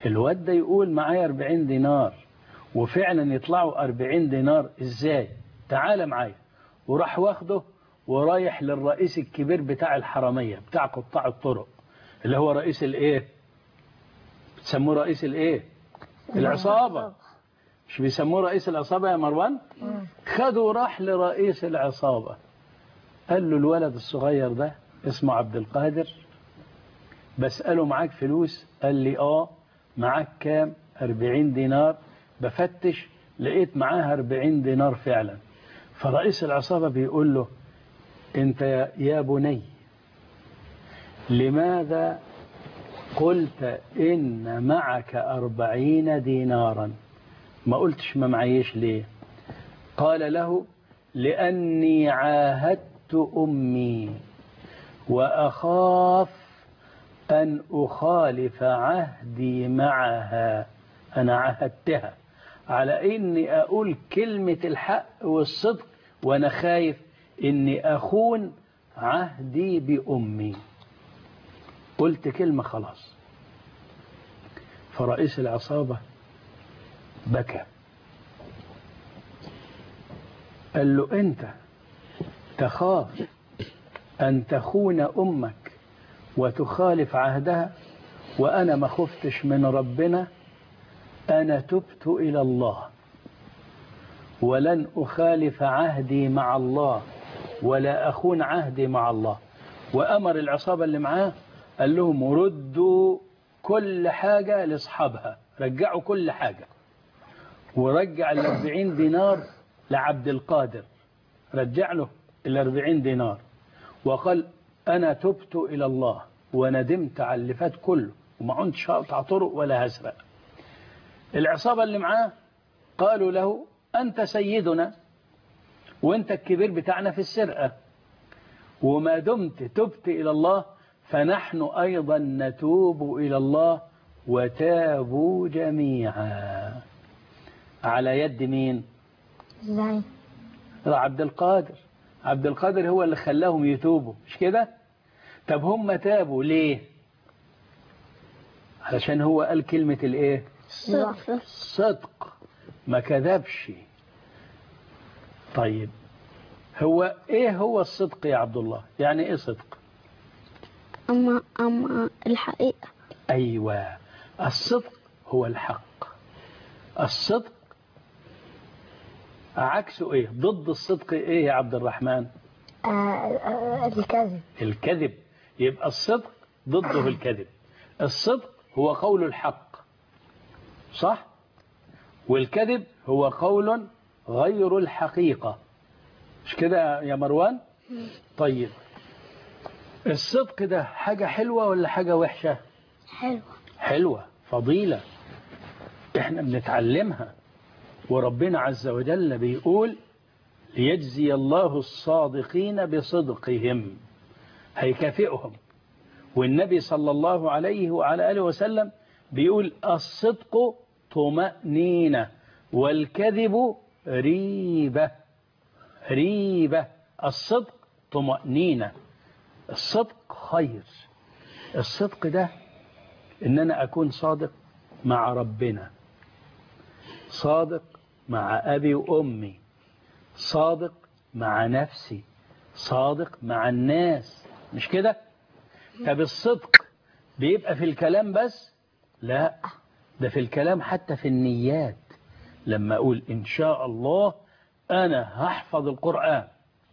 الواد ده يقول معايا 40 دينار وفعلا يطلعوا 40 دينار ازاي تعال معايا وراح واخده ورايح للرئيس الكبير بتاع الحرمية بتاع قطاع الطرق اللي هو رئيس الايه بتسموه رئيس الايه العصابة مش بيسموه رئيس العصابة يا مروان خده وراح لرئيس العصابة قال له الولد الصغير ده اسمه عبد القادر بسأله معاك فلوس قال لي اه معاك كام 40 دينار بفتش لقيت معاها 40 دينار فعلا فرئيس العصابة بيقول له انت يا- يا بني لماذا قلت إن معك أربعين دينارا ما قلتش ما معيش ليه قال له لأني عاهدت أمي وأخاف أن أخالف عهدي معها أنا عهدتها على إني أقول كلمة الحق والصدق وأنا خايف إني أخون عهدي بأمي قلت كلمة خلاص فرئيس العصابة بكى قال له أنت تخاف أن تخون أمك وتخالف عهدها وأنا ما خفتش من ربنا أنا تبت إلى الله ولن أخالف عهدي مع الله ولا أخون عهدي مع الله وأمر العصابة اللي معاه قال لهم ردوا كل حاجة لأصحابها رجعوا كل حاجة ورجع الأربعين دينار لعبد القادر رجع له الأربعين دينار وقال أنا تبت إلى الله وندمت على اللي فات كله وما عدتش هقطع طرق ولا هسرق العصابة اللي معاه قالوا له أنت سيدنا وأنت الكبير بتاعنا في السرقة وما دمت تبت إلى الله فنحن أيضا نتوب إلى الله وتابوا جميعا على يد مين ازاي عبد القادر عبد القادر هو اللي خلاهم يتوبوا مش كده طب هم تابوا ليه علشان هو قال كلمة الايه صدق صدق ما كذبش طيب هو ايه هو الصدق يا عبد الله يعني ايه صدق اما اما الحقيقة ايوه الصدق هو الحق الصدق عكسه ايه ضد الصدق ايه يا عبد الرحمن آه آه الكذب الكذب يبقى الصدق ضده الكذب الصدق هو قول الحق صح والكذب هو قول غير الحقيقة مش كده يا مروان طيب الصدق ده حاجة حلوة ولا حاجة وحشة حلوة حلوة فضيلة احنا بنتعلمها وربنا عز وجل بيقول ليجزي الله الصادقين بصدقهم هيكافئهم والنبي صلى الله عليه وعلى آله وسلم بيقول الصدق طمأنينة والكذب ريبة ريبة الصدق طمأنينة الصدق خير الصدق ده ان انا اكون صادق مع ربنا صادق مع ابي وامي صادق مع نفسي صادق مع الناس مش كده طب الصدق بيبقى في الكلام بس لا ده في الكلام حتى في النيات لما اقول ان شاء الله انا هحفظ القرآن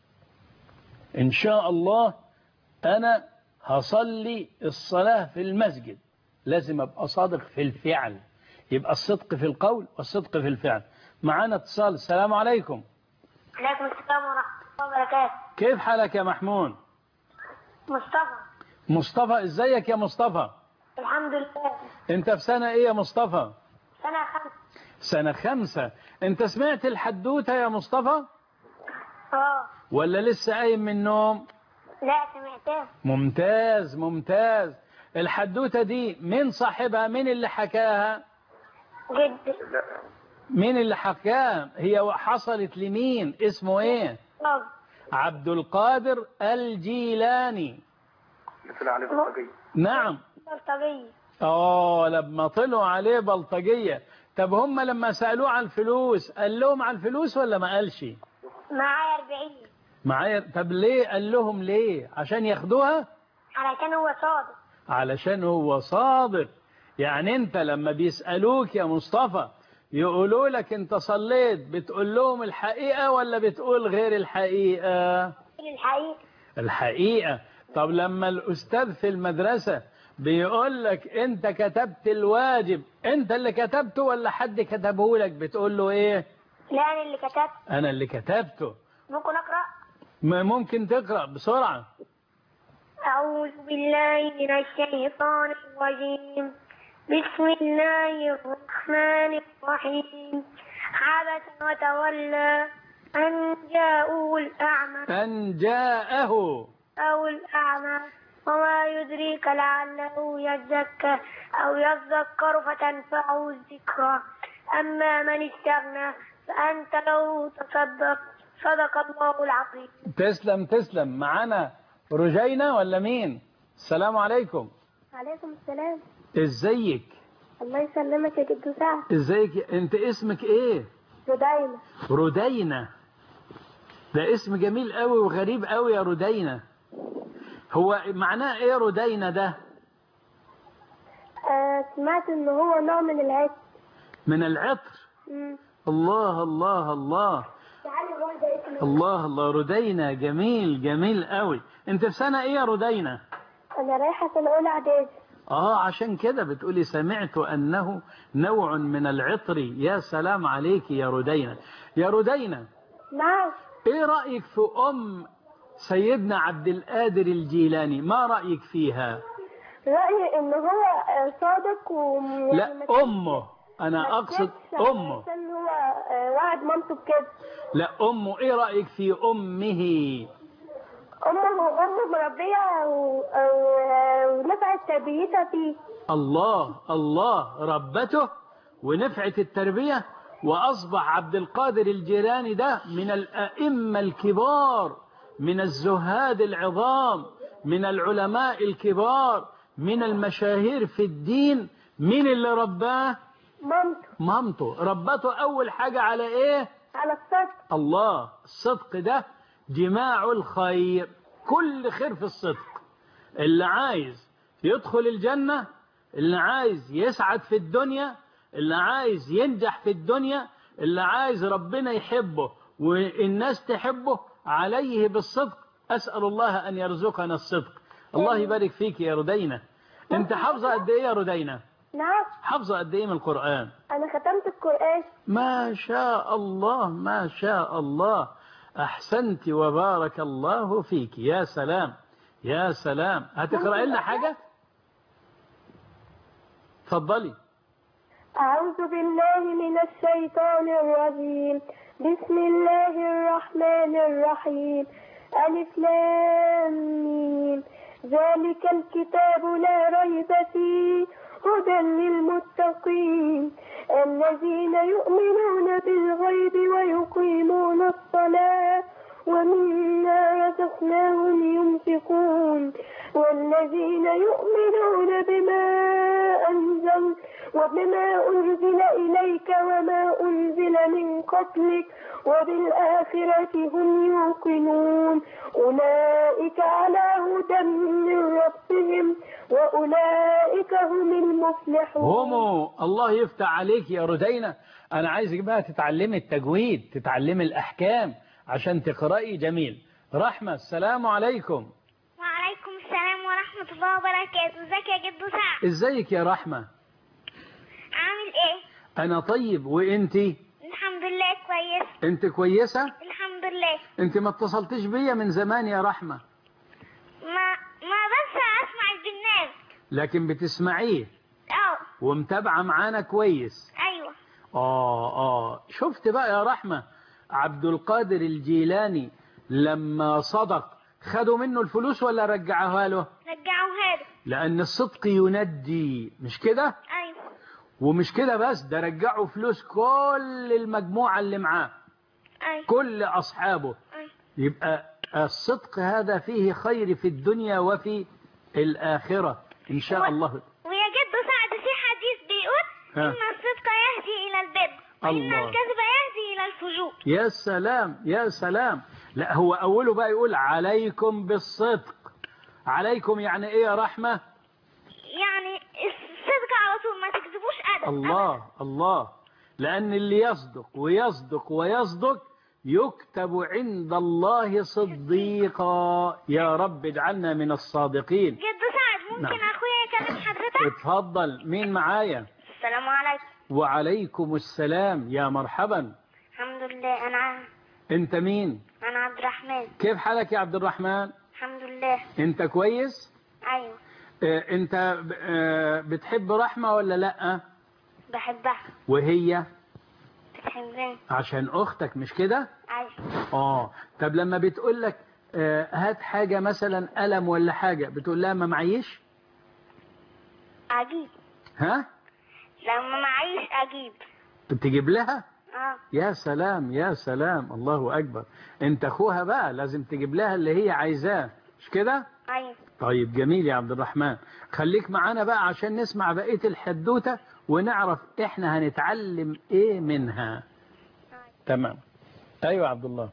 ان شاء الله انا هصلي الصلاة في المسجد لازم ابقى صادق في الفعل يبقى الصدق في القول والصدق في الفعل معانا اتصال السلام عليكم عليكم السلام ورحمة الله وبركاته كيف حالك يا محمود مصطفى مصطفى ازيك يا مصطفى الحمد لله انت في سنة ايه يا مصطفى سنة خمسة سنة خمسة انت سمعت الحدوتة يا مصطفى اه ولا لسه قايم من النوم لا سمعتها ممتاز ممتاز الحدوتة دي مين صاحبها مين اللي حكاها جد مين اللي حكاها هي حصلت لمين اسمه ايه طب عبد القادر الجيلاني مثل علي بلطجية نعم بلطجية اه لما طلعوا عليه بلطجية طب هم لما سألوه عن الفلوس قال لهم عن الفلوس ولا ما قالش معايا 40 معايا طب ليه قال لهم ليه عشان ياخدوها علشان هو صادق علشان هو صادق يعني انت لما بيسألوك يا مصطفى يقولوا لك انت صليت بتقول لهم الحقيقة ولا بتقول غير الحقيقة الحقيقة الحقيقة طب لما الأستاذ في المدرسة بيقول لك انت كتبت الواجب انت اللي كتبته ولا حد كتبه لك بتقول له ايه لا أنا اللي كتبت انا اللي كتبته ممكن أقرأ ما ممكن تقرأ بسرعة أعوذ بالله من الشيطان الرجيم بسم الله الرحمن الرحيم عبس وتولى أن جاءه الأعمى أن جاءه أو الأعمى وما يدريك لعله يزكى أو يذكر فتنفعه الذكرى أما من استغنى فأنت له تصدق صدق الله العظيم تسلم تسلم معانا رجينا ولا مين السلام عليكم عليكم السلام ازيك الله يسلمك يا جد سعد ازيك انت اسمك ايه ردايمة ردينة ده اسم جميل قوي وغريب قوي يا ردينة هو معناه ايه ردينة ده آه سمعت ان هو نوع من العيش من العطر الله الله الله تعالي نروح ده اسمه الله الله ردينة جميل جميل قوي انت في سنة ايه يا ردينة انا رايحة سنة اولى اعدادي اه عشان كده بتقولي سمعت انه نوع من العطر يا سلام عليك يا ردينة يا ردينة نعم ايه رأيك في ام سيدنا عبد القادر الجيلاني ما رأيك فيها رأيي ان هو آه، صادق و لا امه انا اقصد امه عشان هو آه، وعد مامته بكده لا امه ايه رأيك في امه امه امه مربية و- آه، ونفعت تربيتها فيه الله الله ربته ونفعت التربية وأصبح عبد القادر الجيلاني ده من الأئمة الكبار من الزهاد العظام من العلماء الكبار من المشاهير في الدين مين اللي رباه مامته مامته ربته أول حاجة على إيه على الصدق الله الصدق ده جماع الخير كل خير في الصدق اللي عايز يدخل الجنة اللي عايز يسعد في الدنيا اللي عايز ينجح في الدنيا اللي عايز ربنا يحبه والناس تحبه عليه بالصدق أسأل الله أن يرزقنا الصدق الله يبارك فيك يا ردينة انت حافظة قد ايه يا ردينة نعم حافظة قد ايه من القرآن انا ختمت القرآن ما شاء الله ما شاء الله أحسنت وبارك الله فيك يا سلام يا سلام هتقرأ لنا حاجة تفضلي أعوذ بالله من الشيطان الرجيم بسم الله الرحمن الرحيم ألف لام ميم ذلك الكتاب لا ريب فيه هدى للمتقين الذين يؤمنون بالغيب ويقيمون الصلاة ومما رزقناهم ينفقون والذين يؤمنون بما أنزل وبما أنزل إليك وما أنزل من قبلك وبالآخرة هم يوقنون أولئك على هدى من ربهم وأولئك هم المفلحون هم الله يفتح عليك يا ردينة أنا عايزك بقى تتعلمي التجويد تتعلمي الأحكام عشان تقرأي جميل رحمة السلام عليكم وعليكم السلام ورحمة الله وبركاته ازيك يا جدو سعد ازيك يا رحمة عامل ايه أنا طيب وإنتي الحمد لله كويس أنت كويسة الحمد لله أنت ما اتصلتش بيا من زمان يا رحمة ما ما بس اسمع البرنامج لكن بتسمعيه اه ومتابعة معانا كويس ايوه آه آه شفت بقى يا رحمة عبد القادر الجيلاني لما صدق خدوا منه الفلوس ولا رجعوها له رجعوها له لأن الصدق ينجي مش كده ايوه ومش كده بس ده رجعوا فلوس كل المجموعة اللي معاه ايوه كل أصحابه ايوه يبقى الصدق هذا فيه خير في الدنيا وفي الآخرة إن شاء الله ويا جدو ها. إن الصدق يهدي إلى البر وإن الله. الكذب يهدي إلى الفجور يا سلام يا سلام لا هو أوله بقى يقول عليكم بالصدق عليكم يعني إيه يا رحمة يعني الصدق على طول ما تكذبوش أبدا الله الله لأن اللي يصدق ويصدق ويصدق يكتب عند الله صديقا يا رب اجعلنا من الصادقين جد سعد ممكن نعم. أخويا يكلم حضرتك اتفضل مين معايا السلام عليكم وعليكم السلام يا مرحبا الحمد لله أنا ع- انت مين أنا عبد الرحمن كيف حالك يا عبد الرحمن الحمد لله انت كويس أيوة اه انت ب- اه بتحب رحمة ولا لا بحبها وهي بتحبني عشان اختك مش كده أيوة اه طب لما بتقول لك اه هات حاجة مثلا قلم ولا حاجة بتقول لها ما معيش أجيب ها لما معيش أجيب بتجيب لها اه يا سلام يا سلام الله أكبر انت أخوها بقى لازم تجيب لها اللي هي عايزاه مش كده أيوة طيب جميل يا عبد الرحمن خليك معانا بقى عشان نسمع بقية الحدوتة ونعرف احنا هنتعلم ايه منها تمام ايوه يا عبد الله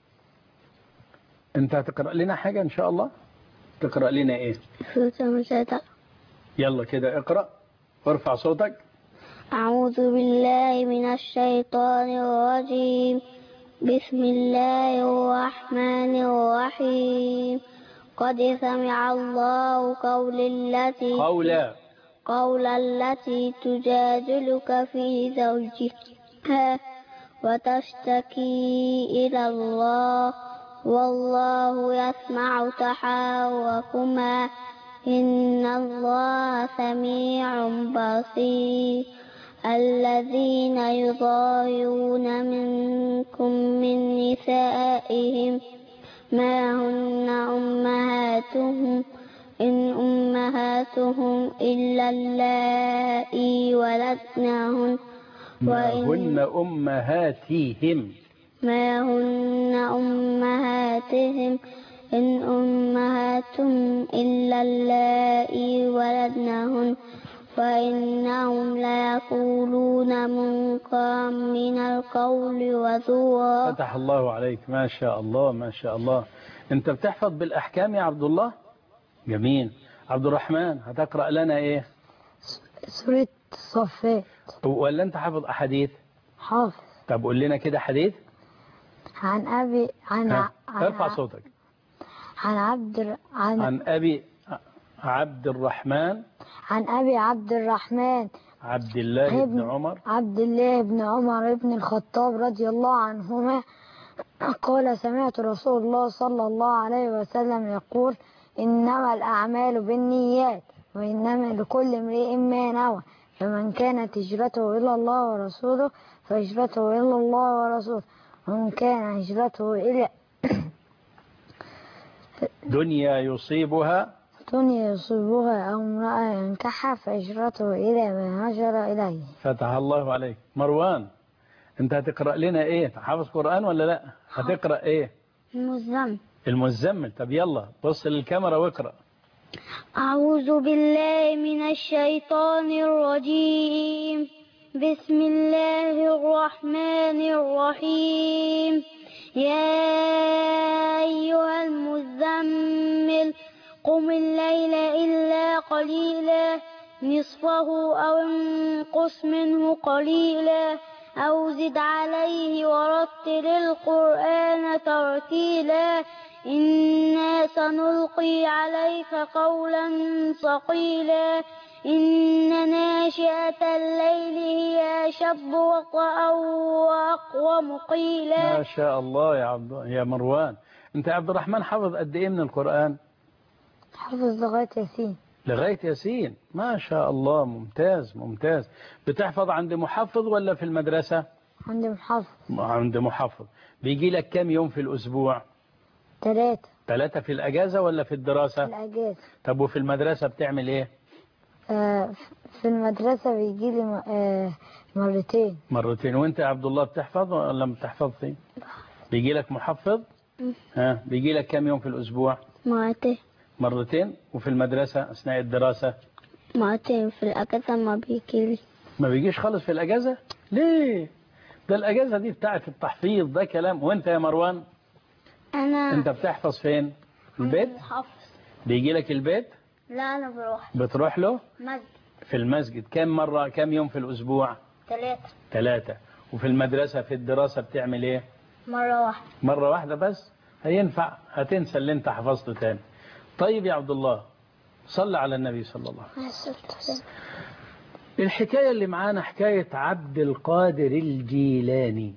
انت هتقرأ لنا حاجة ان شاء الله تقرأ لنا ايه سورة المسيطرة يلا كده اقرأ وارفع صوتك أعوذ بالله من الشيطان الرجيم بسم الله الرحمن الرحيم قد سمع الله قول التي قولا قول التي تجادلك في زوجها وتشتكي إلى الله والله يسمع تحاوركما إن الله سميع بصير الذين يظاهرون منكم من نسائهم ما هن أمهاتهم إن أمهاتهم إلا اللائي ولدنهن ما وإن هن أمهاتهم ما هن أمهاتهم إن أمهاتهم إلا اللائي ولدنهن وإنهم ليقولون منكرا من القول وزورا فتح الله عليك ما شاء الله ما شاء الله انت بتحفظ بالأحكام يا عبد الله جميل عبد الرحمن هتقرأ لنا ايه سورة الصفات ولا انت حافظ أحاديث حافظ طب قول لنا كده حديث عن أبي عن ها. عن, ارفع صوتك عن عبد الر- عن, عن أبي عبد الرحمن عن أبي عبد الرحمن عبد الله بن ابن عمر عبد الله بن عمر بن الخطاب رضي الله عنهما قال سمعت رسول الله صلى الله عليه وسلم يقول إنما الأعمال بالنيات وإنما لكل امرئ ما نوى فمن كانت هجرته إلى الله ورسوله فهجرته إلى الله ورسوله ومن كان هجرته إلى دنيا يصيبها دنيا يصيبها أو امرأة ينكحها فهجرته إلى ما هاجر إليه فتح الله عليك مروان انت هتقرأ لنا ايه حافظ قرآن ولا لا هتقرأ ايه المزمل المزمل طب يلا بص للكاميرا واقرأ أعوذ بالله من الشيطان الرجيم بسم الله الرحمن الرحيم يا أيها المزمل قم الليل إلا قليلا نصفه أو انقص منه قليلا أو زد عليه ورتل القرآن ترتيلا إنا سنلقي عليك قولا ثقيلا إن ناشئة الليل هي أشد وطئا وأقوم قيلا ما شاء الله يا عبد يا مروان انت يا عبد الرحمن حافظ قد ايه من القرآن حفظ لغاية ياسين لغاية ياسين ما شاء الله ممتاز ممتاز بتحفظ عند محفظ ولا في المدرسة عندي محفظ عند محفظ بيجي لك كام يوم في الأسبوع ثلاثة ثلاثة في الأجازة ولا في الدراسة الأجازة طب وفي المدرسة بتعمل ايه آه، في المدرسة بيجي لي مرتين مرتين وانت يا عبد الله بتحفظ ولا ما بتحفظش بيجي لك محفظ ها بيجي لك كام يوم في الأسبوع مرتين مرتين وفي المدرسة أثناء الدراسة مرتين في الأجازة ما بيجي لي ما بيجيش خالص في الأجازة ليه ده الأجازة دي بتاعت التحفيظ ده كلام وانت يا مروان أنا انت بتحفظ فين في البيت حافظ بيجي لك البيت لا أنا بروح بتروح له مسجد في المسجد كم مرة كم يوم في الأسبوع ثلاثة ثلاثة وفي المدرسة في الدراسة بتعمل ايه مرة واحدة مرة واحدة بس هينفع هتنسى اللي انت حفظته تاني طيب يا عبد الله صلى على النبي صلى الله عليه وسلم الحكاية اللي معانا حكاية عبد القادر الجيلاني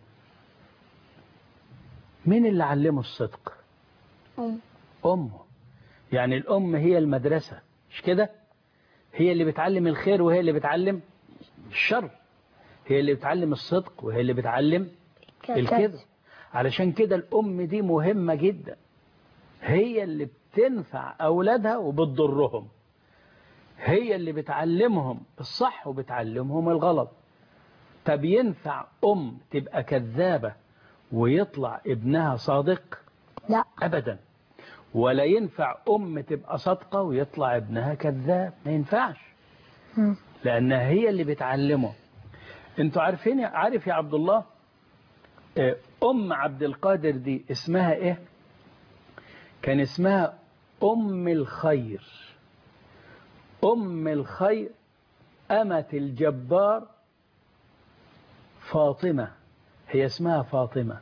مين اللي علمه الصدق أم. أمه يعني الأم هي المدرسة مش كده هي اللي بتعلم الخير وهي اللي بتعلم الشر هي اللي بتعلم الصدق وهي اللي بتعلم الكذب علشان كده الأم دي مهمة جدا هي اللي بتنفع أولادها وبتضرهم هي اللي بتعلمهم الصح وبتعلمهم الغلط طب ينفع أم تبقى كذابة ويطلع ابنها صادق لا أبدا ولا ينفع أم تبقى صادقة ويطلع ابنها كذاب ما ينفعش مم. لأنها هي اللي بتعلمه انتوا عارفين عارف يا عبد الله آه، أم عبد القادر دي اسمها إيه كان اسمها أم الخير أم الخير أمة الجبار فاطمة هي اسمها فاطمة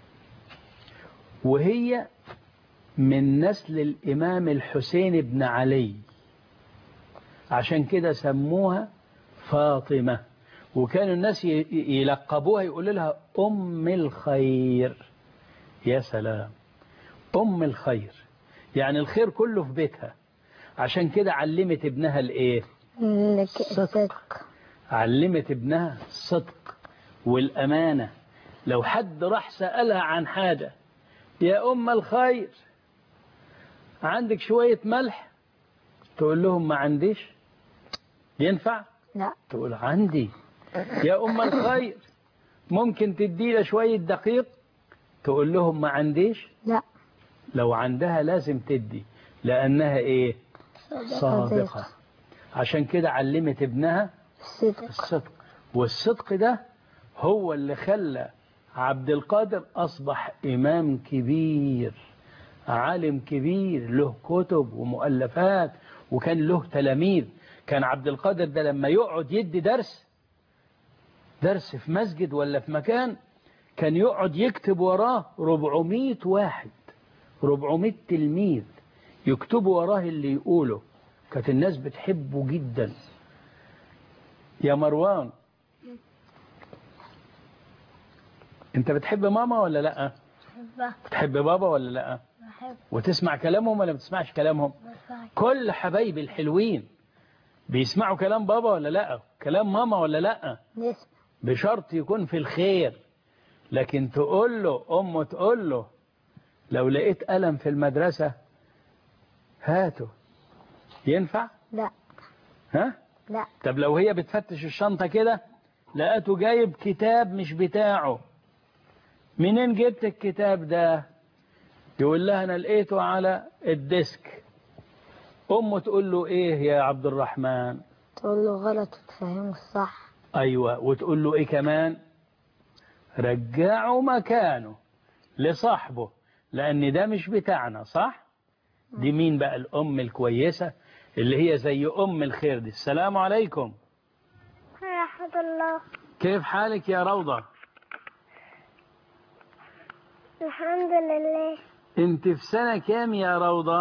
وهي من نسل الإمام الحسين بن علي عشان كده سموها فاطمة وكانوا الناس ي- يلقبوها يقولوا لها أم الخير يا سلام أم الخير يعني الخير كله في بيتها عشان كده علمت ابنها الإيه لك صدق. الصدق علمت ابنها الصدق والأمانة لو حد راح سألها عن حاجة يا أم الخير عندك شوية ملح تقول لهم ما عنديش ينفع لا تقول عندي يا أم الخير ممكن تدي شوية دقيق تقول لهم ما عنديش لا لو عندها لازم تدي لأنها إيه صادقة عشان كده علمت ابنها الصدق الصدق والصدق ده هو اللي خلى عبد القادر أصبح إمام كبير عالم كبير له كتب ومؤلفات وكان له تلاميذ كان عبد القادر ده لما يقعد يدي درس درس في مسجد ولا في مكان كان يقعد يكتب وراه 400 واحد 400 تلميذ يكتبوا وراه اللي يقوله كانت الناس بتحبه جدا يا مروان انت بتحب ماما ولا لا بتحب بابا ولا لا بحب وتسمع كلامهم ولا ما بتسمعش كلامهم كل حبايبي الحلوين بيسمعوا كلام بابا ولا لا كلام ماما ولا لا نسمع بشرط يكون في الخير لكن تقول له أمه تقول له لو لقيت قلم في المدرسة هاته ينفع لا ها لا طب لو هي بتفتش الشنطة كده لقيته جايب كتاب مش بتاعه منين جبت الكتاب ده يقول لها أنا لقيته على الديسك أمه تقول له إيه يا عبد الرحمن تقول له غلط وتفهمه الصح أيوة وتقول له إيه كمان رجعوا مكانه لصاحبه لأن ده مش بتاعنا صح دي مين بقى الأم الكويسة اللي هي زي أم الخير دي السلام عليكم ورحمة الله كيف حالك يا روضة الحمد لله انت في سنة كام يا روضة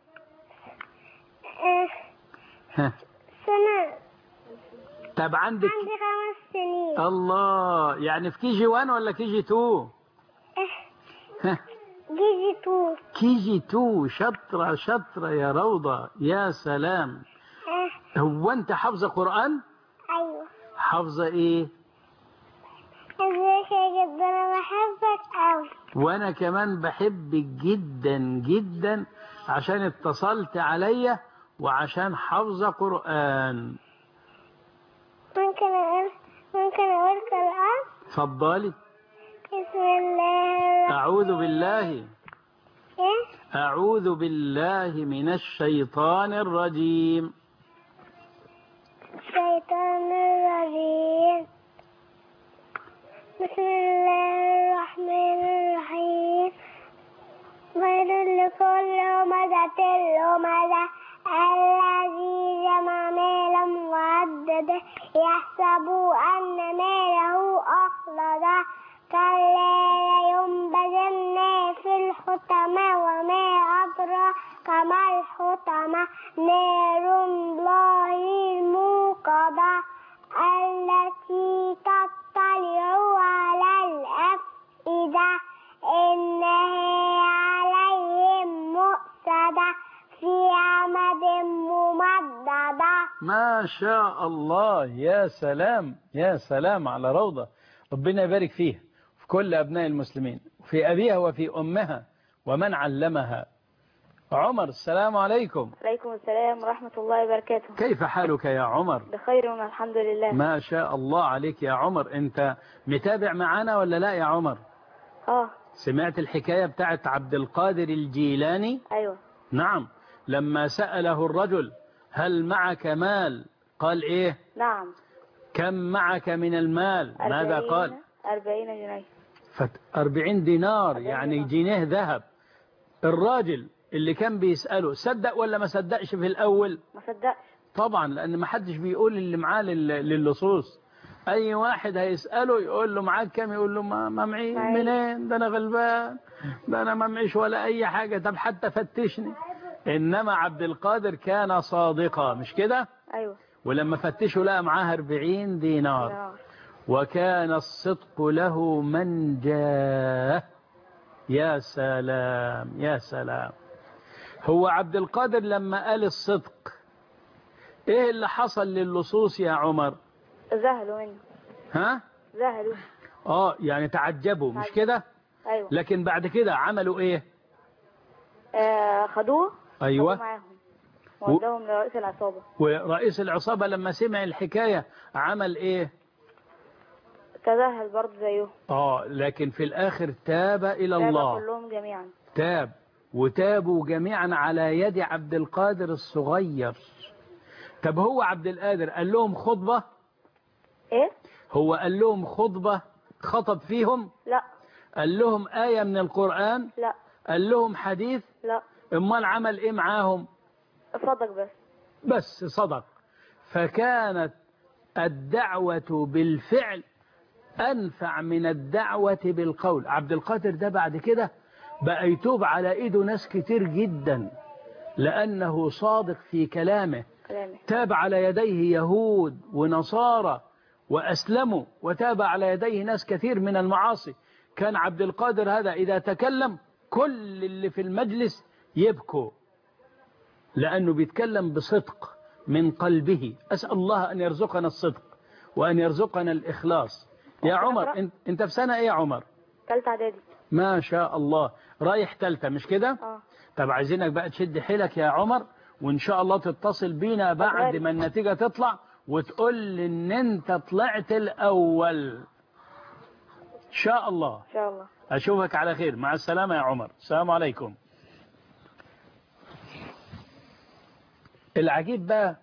آه، ها. سنة طب عندك عندي خمس سنين الله يعني في كي جي 1 ولا كي جي 2 ها. جيجي تو كي جي 2 شطرة شطرة يا روضة يا سلام آه، هو انت حافظة قرآن أيوة حافظة ايه ازيك يا جد أنا بحبك أوي وانا كمان بحبك جدا جدا عشان اتصلت عليا وعشان حافظة قرآن ممكن أقول ممكن أقول قرآن اتفضلي بسم الله الرحمن أعوذ بالله إيه؟ أعوذ بالله من الشيطان الرجيم الشيطان الرجيم يحسب أن ماله أخلده كلا لينبذن في الحطمة وما أدراك ما الحطمة نار الله الموقدة التي تطلع على الأفئدة إنها عليهم مؤصدة في عمد ممددة ما شاء الله يا سلام يا سلام على روضة ربنا يبارك فيها في كل أبناء المسلمين في أبيها وفي أمها ومن علمها عمر السلام عليكم عليكم السلام ورحمة الله وبركاته كيف حالك يا عمر بخير والحمد لله ما شاء الله عليك يا عمر أنت متابع معنا ولا لا يا عمر اه سمعت الحكاية بتاعت عبد القادر الجيلاني ايوه نعم لما سأله الرجل هل معك مال قال إيه نعم كم معك من المال ماذا أربعين- قال أربعين جنيه فت- أربعين دينار أربعين يعني دينار. جنيه ذهب الراجل اللي كان بيسأله صدق ولا ما صدقش في الأول ما صدقش طبعا لأن ما حدش بيقول اللي معاه لل- للصوص أي واحد هيسأله يقول له معاك كام يقول له ما ما معي معي. منين ده أنا غلبان ده أنا ما معيش ولا أي حاجة طب حتى فتشني إنما عبد القادر كان صادقا مش كده ايوه ولما فتشوا لقى معاه 40 دينار نعم. وكان الصدق له منجاه يا سلام يا سلام هو عبد القادر لما قال الصدق ايه اللي حصل للصوص يا عمر ذهلوا منه ها ذهلوا اه يعني تعجبوا مش كده ايوه لكن بعد كده عملوا ايه آه خدوه ايوه خدوه معاهم ووداهم لرئيس العصابة ورئيس العصابة لما سمع الحكاية عمل ايه تذهل برضه زيه اه لكن في الاخر تاب الى تاب الله كلهم جميعا تاب وتابوا جميعا على يد عبد القادر الصغير طب هو عبد القادر قال لهم خطبة ايه هو قال لهم خطبة خطب فيهم لا قال لهم آية من القرآن لا قال لهم حديث لا امال عمل ايه معاهم صدق بس بس صدق فكانت الدعوة بالفعل أنفع من الدعوة بالقول عبد القادر ده بعد كده بقى يتوب على إيده ناس كتير جدا لأنه صادق في كلامه كلامي تاب على يديه يهود ونصارى وأسلموا وتاب على يديه ناس كثير من المعاصي كان عبد القادر هذا إذا تكلم كل اللي في المجلس يبكوا لأنه بيتكلم بصدق من قلبه أسأل الله أن يرزقنا الصدق وأن يرزقنا الإخلاص يا ممكن عمر أقرأ؟ انت, انت في سنة ايه يا عمر تالتة اعدادي ما شاء الله رايح تالتة مش كده اه طب عايزينك بقى تشد حيلك يا عمر وان شاء الله تتصل بينا بعد غالي. ما النتيجة تطلع وتقول لي ان انت طلعت الاول ان شاء الله ان شاء الله اشوفك على خير مع السلامة يا عمر السلام عليكم العجيب بقى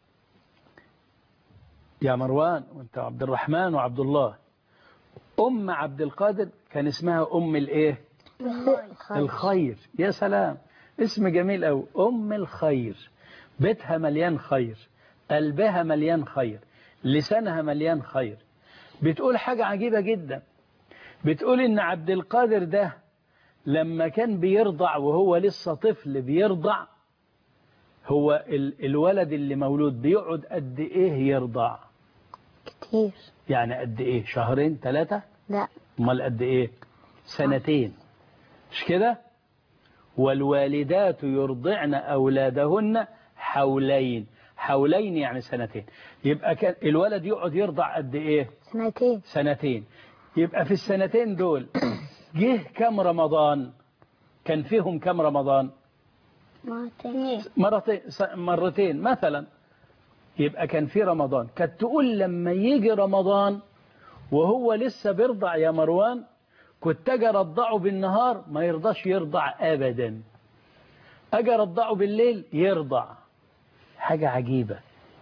يا مروان وانت عبد الرحمن وعبد الله ام عبد القادر كان اسمها ام الايه الخير يا سلام اسم جميل أوي أم الخير بيتها مليان خير قلبها مليان خير لسانها مليان خير بتقول حاجة عجيبة جدا بتقول إن عبد القادر ده لما كان بيرضع وهو لسه طفل بيرضع هو ال- الولد اللي مولود بيقعد قد إيه يرضع كتير يعني قد إيه شهرين ثلاثة لا امال قد ايه سنتين مش كده والوالدات يرضعن اولادهن حولين حولين يعني سنتين يبقى كان الولد يقعد يرضع قد ايه سنتين سنتين يبقى في السنتين دول جه كم رمضان كان فيهم كم رمضان مرتين مرتين س- مرتين مثلا يبقى كان في رمضان كانت تقول لما يجي رمضان وهو لسه بيرضع يا مروان كنت اجي ارضعه بالنهار ما يرضاش يرضع ابدا اجي ارضعه بالليل يرضع حاجة عجيبة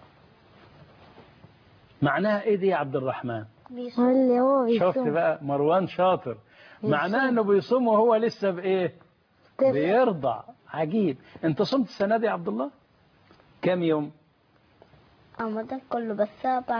معناها ايه دي يا عبد الرحمن اللي هو شفت بيصوم بقى مروان شاطر معناه انه بيصوم وهو لسه بايه طفل. بيرضع عجيب انت صمت السنة دي يا عبد الله كم يوم رمضان كله بس أربع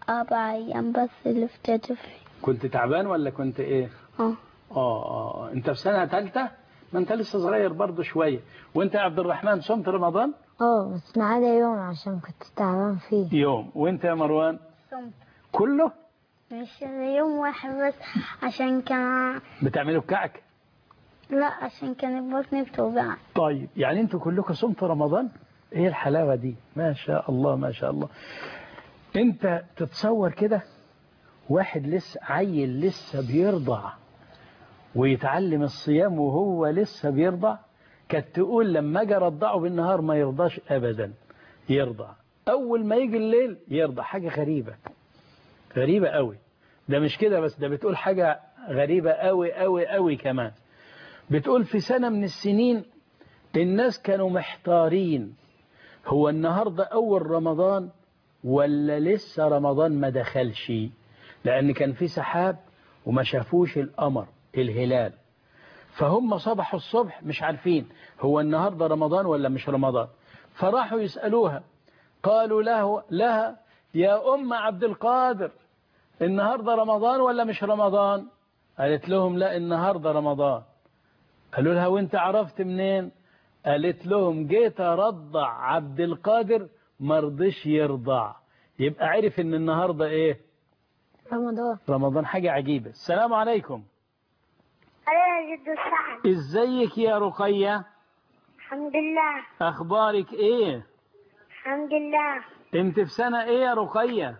أربع أيام بس اللي فاتوا فيه كنت تعبان ولا كنت ايه اه اه اه انت في سنه ثالثه ما انت لسه صغير برضه شويه وانت يا عبد الرحمن صمت رمضان اه بس ما عدا يوم عشان كنت تعبان فيه يوم وانت يا مروان صمت كله مش يوم واحد بس عشان كان بتعملوا كعك لا عشان كانت بطني بتوجعني طيب يعني انتوا كلكم صمتوا رمضان ايه الحلاوه دي ما شاء الله ما شاء الله انت تتصور كده واحد لسه عيل لسه بيرضع ويتعلم الصيام وهو لسه بيرضع كانت تقول لما اجي ارضعه بالنهار ما يرضاش ابدا يرضع اول ما يجي الليل يرضع حاجه غريبه غريبه قوي ده مش كده بس ده بتقول حاجه غريبه قوي قوي قوي كمان بتقول في سنه من السنين الناس كانوا محتارين هو النهارده اول رمضان ولا لسه رمضان ما دخلش لان كان في سحاب وما شافوش القمر الهلال فهم صبحوا الصبح مش عارفين هو النهارده رمضان ولا مش رمضان فراحوا يسالوها قالوا له لها يا ام عبد القادر النهارده رمضان ولا مش رمضان قالت لهم لا النهارده رمضان قالوا لها وانت عرفت منين قالت لهم جيت ارضع عبد القادر مرضش يرضع يبقى عرف ان النهارده ايه رمضان رمضان حاجة عجيبة السلام عليكم أنا جد سعد ازيك يا رقية الحمد لله اخبارك ايه الحمد لله انت في سنة ايه يا رقية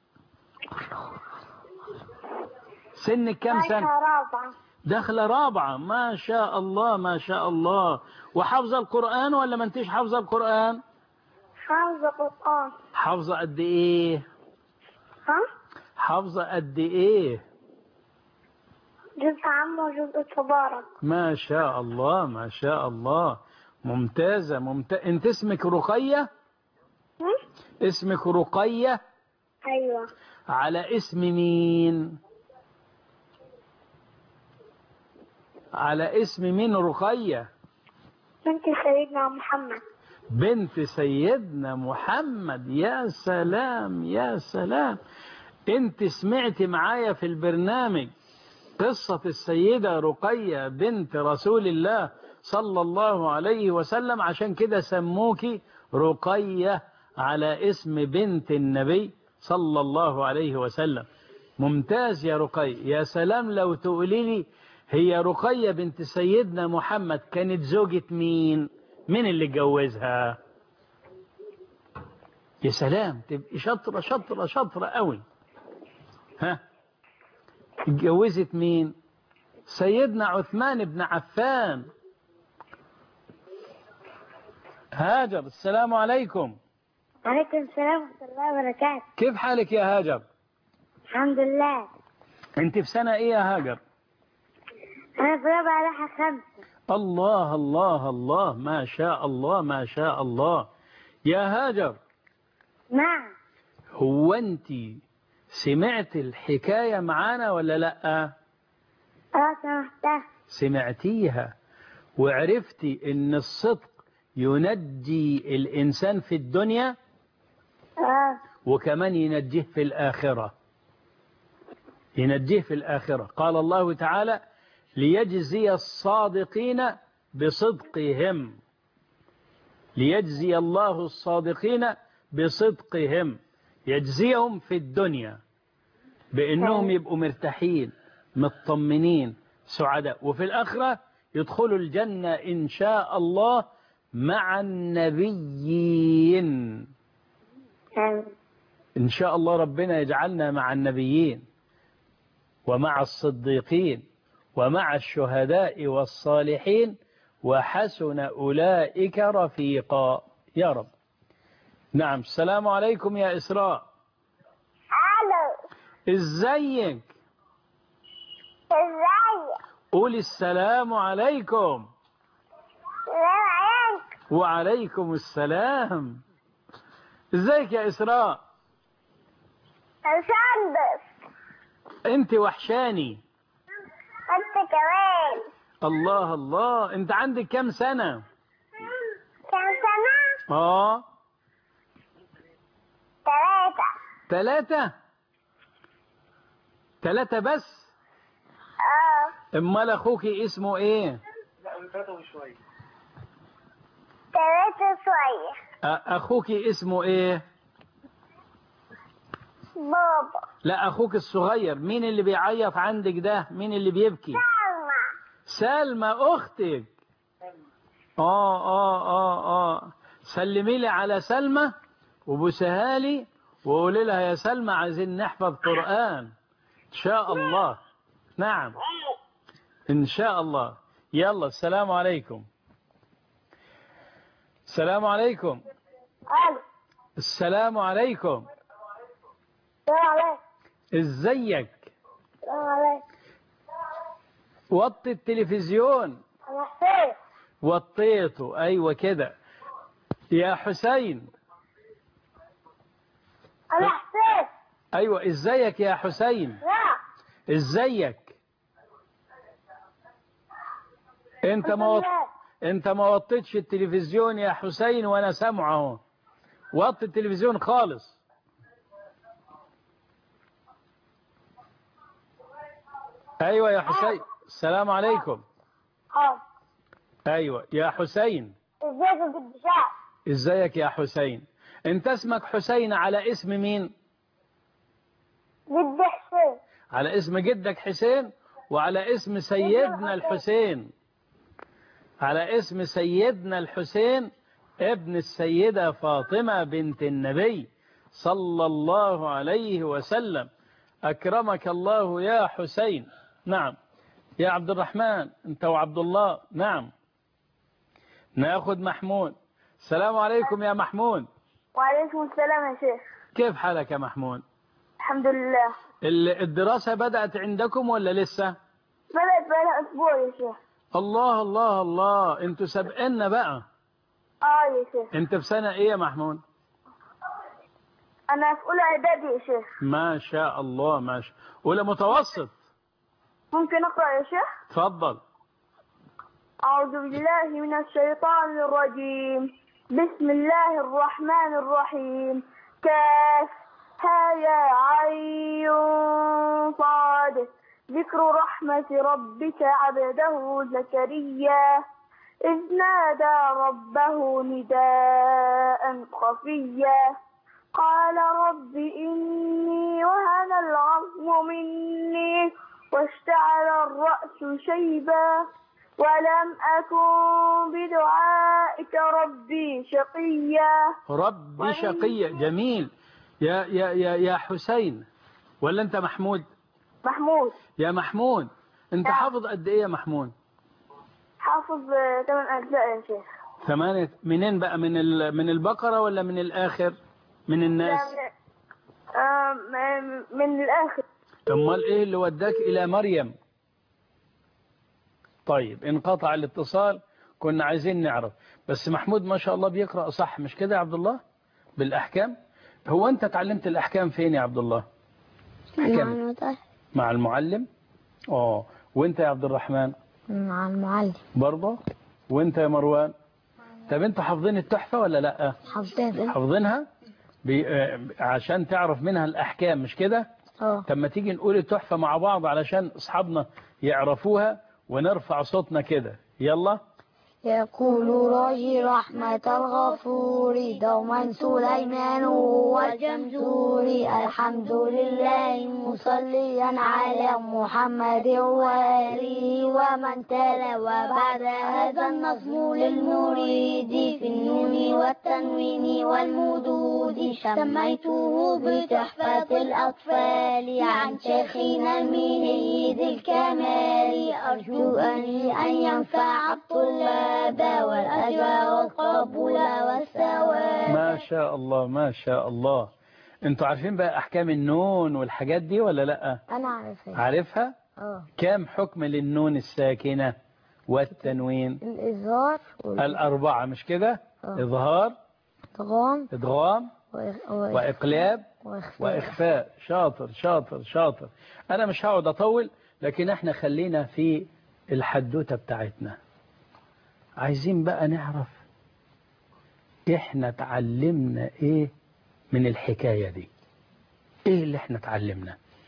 سنك كم سنة رابعة داخلة رابعة ما شاء الله ما شاء الله وحافظة القرآن ولا ما انتش حافظة القرآن حافظة قرآن حافظة قد ايه ها حافظة قد ايه جزء عام وجزء تبارك ما شاء الله ما شاء الله ممتازة ممتازة انت اسمك رقية هم؟ اسمك رقية أيوة على اسم مين على اسم مين رقية بنت سيدنا محمد بنت سيدنا محمد يا سلام يا سلام انت سمعت معايا في البرنامج قصة السيدة رقية بنت رسول الله صلى الله عليه وسلم عشان كده سموكي رقية على اسم بنت النبي صلى الله عليه وسلم ممتاز يا رقية يا سلام لو تقولي لي هي رقية بنت سيدنا محمد كانت زوجة مين مين اللي اتجوزها يا سلام تبقي شاطرة شاطرة شاطرة قوي ها اتجوزت مين سيدنا عثمان بن عفان هاجر السلام عليكم وعليكم السلام ورحمة الله وبركاته كيف حالك يا هاجر الحمد لله انت في سنة ايه يا هاجر أنا في رابعة رايحة خمسة الله الله الله ما شاء الله ما شاء الله يا هاجر نعم هو انت سمعت الحكاية معانا ولا لا اه سمحتها سمعتيها وعرفتي ان الصدق ينجي الانسان في الدنيا اه وكمان ينجيه في الآخرة ينجيه في الآخرة قال الله تعالى ليجزي الصادقين بصدقهم ليجزي الله الصادقين بصدقهم يجزيهم في الدنيا بأنهم يبقوا مرتاحين مطمنين سعداء وفي الآخرة يدخلوا الجنة إن شاء الله مع النبيين آمين. إن شاء الله ربنا يجعلنا مع النبيين ومع الصديقين ومع الشهداء والصالحين وحسن أولئك رفيقا يا رب نعم السلام عليكم يا إسراء الو ازيك ازاي قولي السلام عليكم سلام عليك وعليكم السلام ازيك يا إسراء مسدس انت وحشاني انت كمان الله الله انت عندك كم سنة كم سنة اه ثلاثة ثلاثة ثلاثة بس اه امال اخوك اسمه ايه ثلاثة شوية أ- اخوك اسمه ايه بابا لا اخوك الصغير مين اللي بيعيط عندك ده مين اللي بيبكي سلمى سلمى اختك اه اه اه اه سلمي لي على سلمى وبوسها لي وقولي لها يا سلمى عايزين نحفظ قرآن ان شاء الله نعم ان شاء الله يلا السلام عليكم السلام عليكم الو السلام عليكم السلام عليكم ازيك السلام عليكم وطي التلفزيون انا حسين وطيته ايوه كده يا حسين انا حسين ايوه ازيك يا حسين لا ازيك انت ما وط... انت ما وطيتش التلفزيون يا حسين وانا سامعه وطي التلفزيون خالص ايوه يا حسين السلام عليكم اه ايوه يا حسين ازيك يا جد شعب ازيك يا حسين انت اسمك حسين على اسم مين جد حسين على اسم جدك حسين وعلى اسم سيدنا الحسين على اسم سيدنا الحسين ابن السيدة فاطمة بنت النبي صلى الله عليه وسلم أكرمك الله يا حسين نعم يا عبد الرحمن أنت وعبد الله نعم ناخد محمود السلام عليكم يا محمود وعليكم السلام يا شيخ كيف حالك يا محمود الحمد لله ال- الدراسة بدأت عندكم ولا لسه بدأت بقالها أسبوع يا شيخ الله الله الله انتوا سابقنا بقى اه يا شيخ انت في سنة ايه يا محمود أنا في أولى إعدادي يا شيخ ما شاء الله ما شاء اولى متوسط ممكن أقرأ يا شيخ تفضل أعوذ بالله من الشيطان الرجيم بسم الله الرحمن الرحيم كاف ها يا عين صاد ذكر رحمة ربك عبده زكريا إذ نادى ربه نداء خفيا قال رب إني وهن العظم مني واشتعل الرأس شيبا ولم أكن بدعائك ربي شقيا ربي شقية جميل يا يا يا يا حسين ولا انت محمود محمود يا محمود انت نعم. حافظ قد ايه يا محمود حافظ آه، ثمان أجزاء يا شيخ ثمانية منين بقى من ال- من البقرة ولا من الآخر من الناس لا، آه، م- من الآخر امال ايه اللي وداك الى مريم طيب انقطع الاتصال كنا عايزين نعرف بس محمود ما شاء الله بيقرأ صح مش كده يا عبد الله بالاحكام هو انت اتعلمت الاحكام فين يا عبد الله مع أحكام المدرس مع المعلم اه وانت يا عبد الرحمن مع المعلم برضه وانت يا مروان طب انتوا حافظين التحفة ولا لا حافظين حافظينها بي... آه، عشان تعرف منها الاحكام مش كده اه طب ما تيجي نقول التحفة مع بعض علشان أصحابنا يعرفوها ونرفع صوتنا كده يلا يقول راجي رحمة الغفور دوما سليمان هو الجمزور الحمد لله مصليا على محمد وآله ومن تلا وبعد هذا النظم للمريد في النون والتنوين والمدود سميته بتحفة الأطفال عن شيخنا المني ذي الكمال أرجو أن أن ينفع الطلاب والأجر والقبول والثواب ما شاء الله ما شاء الله انتوا عارفين بقى أحكام النون والحاجات دي ولا لا أنا عارفها عارفها اه كام حكم للنون الساكنة والتنوين الإظهار الأربعة مش كده آه. إظهار والإدغام إدغام وإخ- وإخ- وإقلاب وإخفاء وإخفاء شاطر شاطر شاطر أنا مش هقعد أطول لكن احنا خلينا في الحدوتة بتاعتنا عايزين بقى نعرف احنا اتعلمنا ايه من الحكاية دي ايه اللي احنا اتعلمنا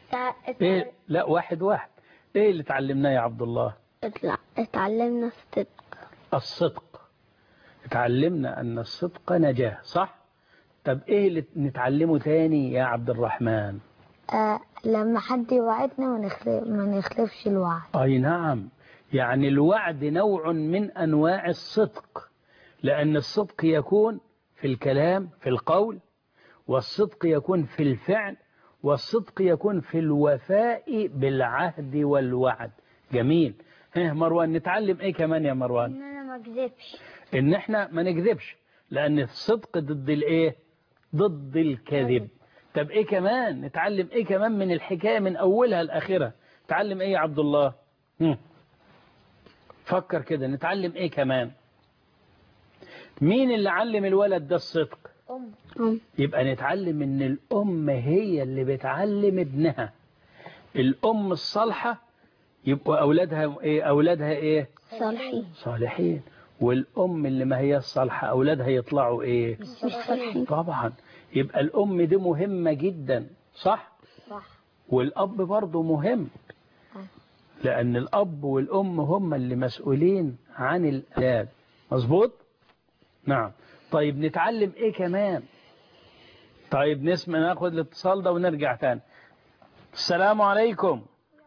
تع- ايه لا واحد واحد ايه اللي اتعلمناه يا عبد الله اتع- اتعلمنا الصدق الصدق اتعلمنا ان الصدق نجاة صح طب ايه اللي نتعلمه تاني يا عبد الرحمن آه لما حد يوعدنا ما نخلف ما نخلفش الوعد اي نعم يعني الوعد نوع من انواع الصدق لان الصدق يكون في الكلام في القول والصدق يكون في الفعل والصدق يكون في الوفاء بالعهد والوعد جميل ها مروان نتعلم ايه كمان يا مروان ان انا ما اكذبش ان احنا ما نكذبش لان الصدق ضد الايه ضد الكذب طب ايه كمان نتعلم ايه كمان من الحكايه من اولها لاخرها نتعلم ايه يا عبد الله هم. فكر كده نتعلم ايه كمان مين اللي علم الولد ده الصدق ام يبقى نتعلم ان الام هي اللي بتعلم ابنها الام الصالحه يبقوا اولادها ايه اولادها ايه صالحين صالحين والأم اللي ما هي الصالحة أولادها يطلعوا إيه مش صالحين طبعا يبقى الأم دي مهمة جدا صح صح والأب برضه مهم لأن الأب والأم هم اللي مسؤولين عن الأولاد مظبوط نعم طيب نتعلم إيه كمان طيب نسمع ناخد الاتصال ده ونرجع تاني السلام عليكم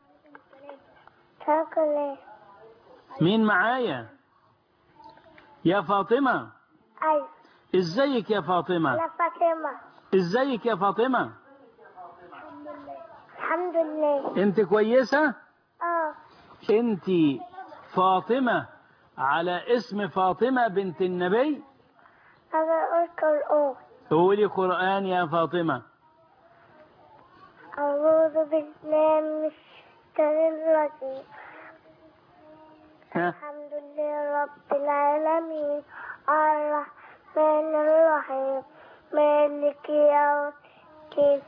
تاكل مين معايا يا فاطمة اي ازيك يا فاطمة انا فاطمه ازيك يا فاطمة الحمد لله انت كويسة اه انت فاطمة على اسم فاطمة بنت النبي انا قلت الأول قولي قرآن يا فاطمة أعوذ بالله من الشيطان الرجيم ها الحمد لله رب العالمين الرحمن الرحيم مالك يوم الدين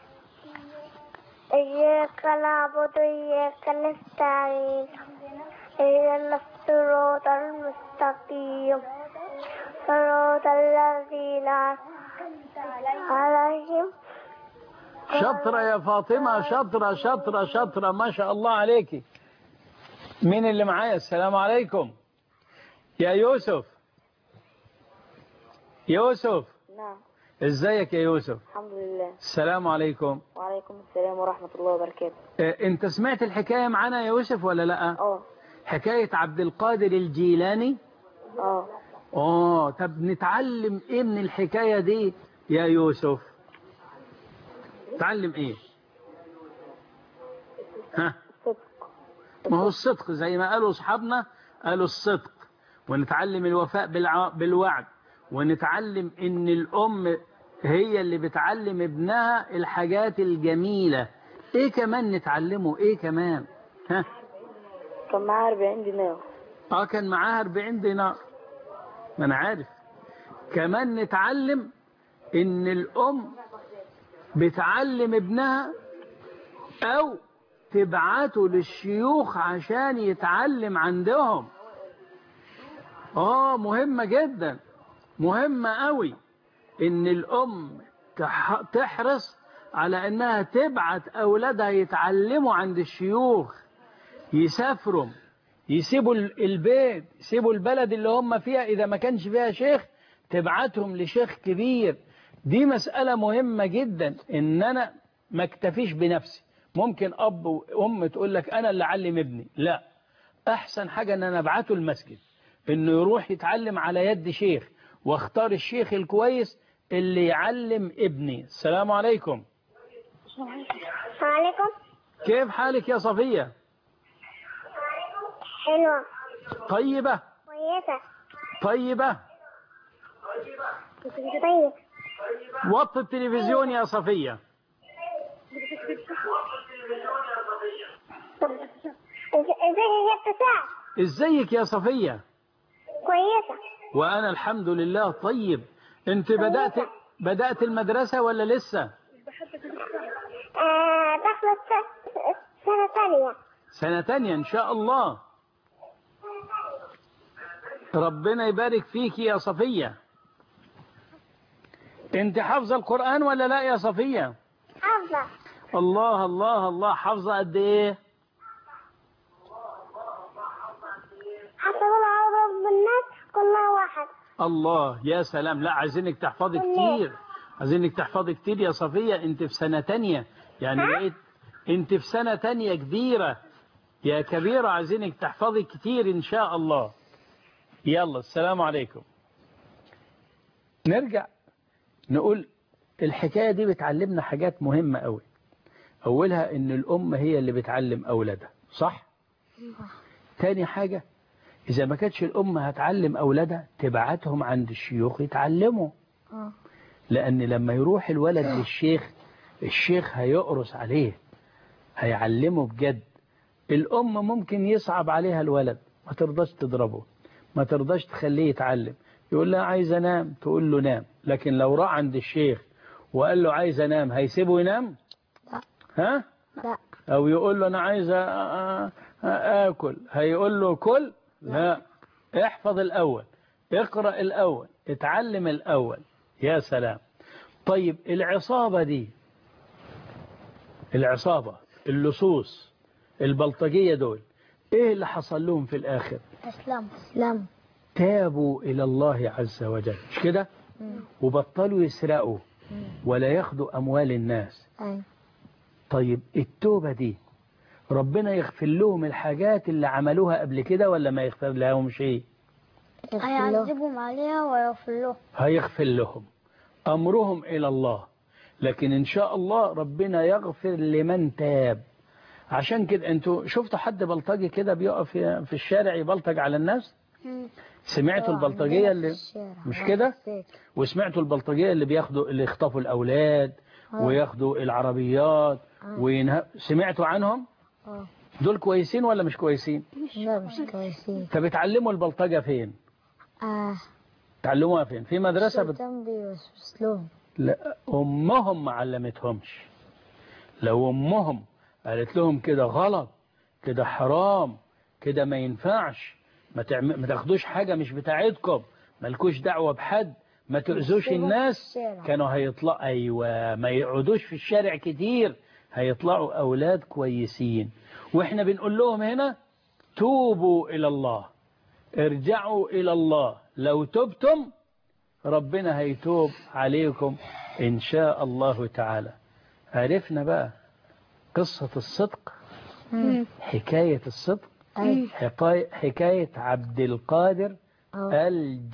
إياك نعبد وإياك نستعين اهدنا الصراط المستقيم صراط الذين أنعمت عليهم شطرة يا فاطمة شطرة شطرة شطرة ما شاء الله عليك مين اللي معايا السلام عليكم يا يوسف يوسف نعم ازيك يا يوسف الحمد لله السلام عليكم وعليكم السلام ورحمة الله وبركاته اه، انت سمعت الحكاية معانا يا يوسف ولا لا اه حكاية عبد القادر الجيلاني اه اه طب نتعلم ايه من الحكاية دي يا يوسف نتعلم ايه ها صدق ما هو الصدق زي ما قالوا اصحابنا قالوا الصدق ونتعلم الوفاء بالع... بالوعد ونتعلم ان الام هي اللي بتعلم ابنها الحاجات الجميلة ايه كمان نتعلمه ايه كمان ها كان معاه 40 دينار اه كان معاها 40 دينار ما انا عارف كمان نتعلم ان الام بتعلم ابنها او تبعته للشيوخ عشان يتعلم عندهم اه مهمة جدا مهمة قوي ان الام تح- تحرص على انها تبعت اولادها يتعلموا عند الشيوخ يسافروا يسيبوا ال- البيت يسيبوا البلد اللي هم فيها إذا ما كانش فيها شيخ تبعتهم لشيخ كبير دي مسألة مهمة جدا إن أنا ما اكتفيش بنفسي ممكن أب وأم تقول لك أنا اللي أعلم ابني لا أحسن حاجة إن أنا أبعته المسجد إنه يروح يتعلم على يد شيخ واختار الشيخ الكويس اللي يعلم ابني السلام عليكم عليكم كيف حالك يا صفية حلوة طيبة كويسة طيبة طيب وطي التلفزيون يا صفية ازيك يا ابتسام ازيك يا صفية كويسة وانا الحمد لله طيب انت بدأت بدأت المدرسة ولا لسه آه داخلة الس- سنة ثانية سنة تانية ان شاء الله ربنا يبارك فيك يا صفية انت حافظة القرآن ولا لا يا صفية حافظة الله الله الله حافظة قد ايه حسب الله رب الناس كلها واحد الله يا سلام لا عايزينك تحفظي كتير عايزينك تحفظي كتير يا صفية انت في سنة تانية يعني بقيت انت في سنة تانية كبيرة يا كبيرة عايزينك تحفظي كتير ان شاء الله يلا السلام عليكم نرجع نقول الحكاية دي بتعلمنا حاجات مهمة قوي أولها إن الأم هي اللي بتعلم أولادها صح؟ تاني حاجة إذا ما كانتش الأم هتعلم أولادها تبعتهم عند الشيوخ يتعلموا آه. لأن لما يروح الولد للشيخ الشيخ هيقرص عليه هيعلمه بجد الأم ممكن يصعب عليها الولد ما ترضاش تضربه ما ترضاش تخليه يتعلم يقول لها عايز أنام تقول له نام لكن لو راح عند الشيخ وقال له عايز أنام هيسيبه ينام لا. ها لا أو يقول له أنا عايز أ- أ- أ- آكل هيقول له كل لا احفظ الأول اقرأ الأول اتعلم الأول يا سلام طيب العصابة دي العصابة اللصوص البلطجية دول ايه اللي حصل لهم في الآخر تسلم لم تابوا إلى الله عز وجل مش كده وبطلوا يسرقوا ولا ياخدوا أموال الناس أي طيب التوبة دي ربنا يغفر لهم الحاجات اللي عملوها قبل كده ولا ما يغفر لهم شيء يغفر له هيعذبهم عليها ويغفر له هيغفر لهم أمرهم إلى الله لكن إن شاء الله ربنا يغفر لمن تاب عشان كده أنتوا شفتوا حد بلطجي كده بيقف في في الشارع يبلطج على الناس سمعتوا طبعاً البلطجية عندنا في اللي الشارع. مش آه، كده فاكر. وسمعتوا البلطجية اللي بياخدوا اللي يخطفوا الأولاد وياخدوا العربيات وينه... سمعتوا عنهم آه. دول كويسين ولا مش كويسين لا مش كويسين طب اتعلموا البلطجة فين آه تعلموها فين في مدرسة بت... الشيطان بيوسوس لهم لا أمهم ما علمتهمش لو أمهم قالت لهم كده غلط كده حرام كده ما ينفعش ما, تعم... ما تاخدوش حاجة مش بتاعتكم مالكوش دعوة بحد ما تؤذوش يسيبهم في الناس الشارع. كانوا هيطلع أيوة ما يقعدوش في الشارع كتير هيطلعوا أولاد كويسين وإحنا بنقول لهم هنا توبوا إلى الله ارجعوا إلى الله لو تبتم ربنا هيتوب عليكم إن شاء الله تعالى عرفنا بقى قصة الصدق حكاية الصدق أي حكاية, حكاية عبد القادر آه.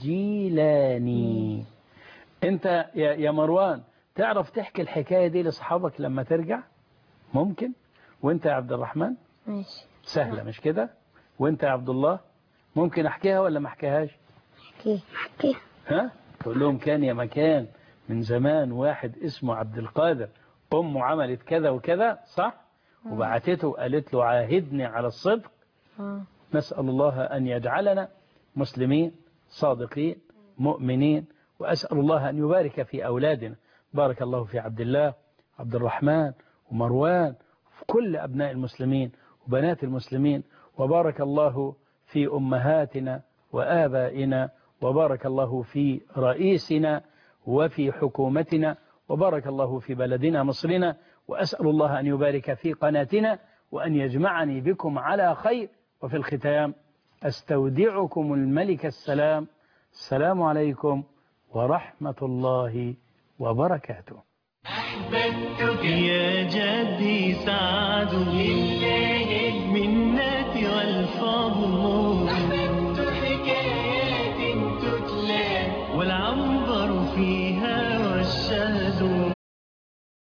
الجيلاني انت يا يا مروان تعرف تحكي الحكاية دي لأصحابك لما ترجع ممكن وانت يا عبد الرحمن ماشي سهلة مش كده وانت يا عبد الله ممكن احكيها ولا ما احكيهاش احكي احكي ها تقول لهم كان يا مكان من زمان واحد اسمه عبد القادر امه عملت كذا وكذا صح وبعتته وقالت له عاهدني على الصدق آه. نسأل الله أن يجعلنا مسلمين صادقين مؤمنين وأسأل الله أن يبارك في أولادنا بارك الله في عبد الله عبد الرحمن ومروان في كل أبناء المسلمين وبنات المسلمين وبارك الله في أمهاتنا وآبائنا وبارك الله في رئيسنا وفي حكومتنا وبارك الله في بلدنا مصرنا وأسأل الله أن يبارك في قناتنا وأن يجمعني بكم على خير وفي الختام أستودعكم الملك السلام السلام عليكم ورحمة الله وبركاته أحببتك يا جدي سعد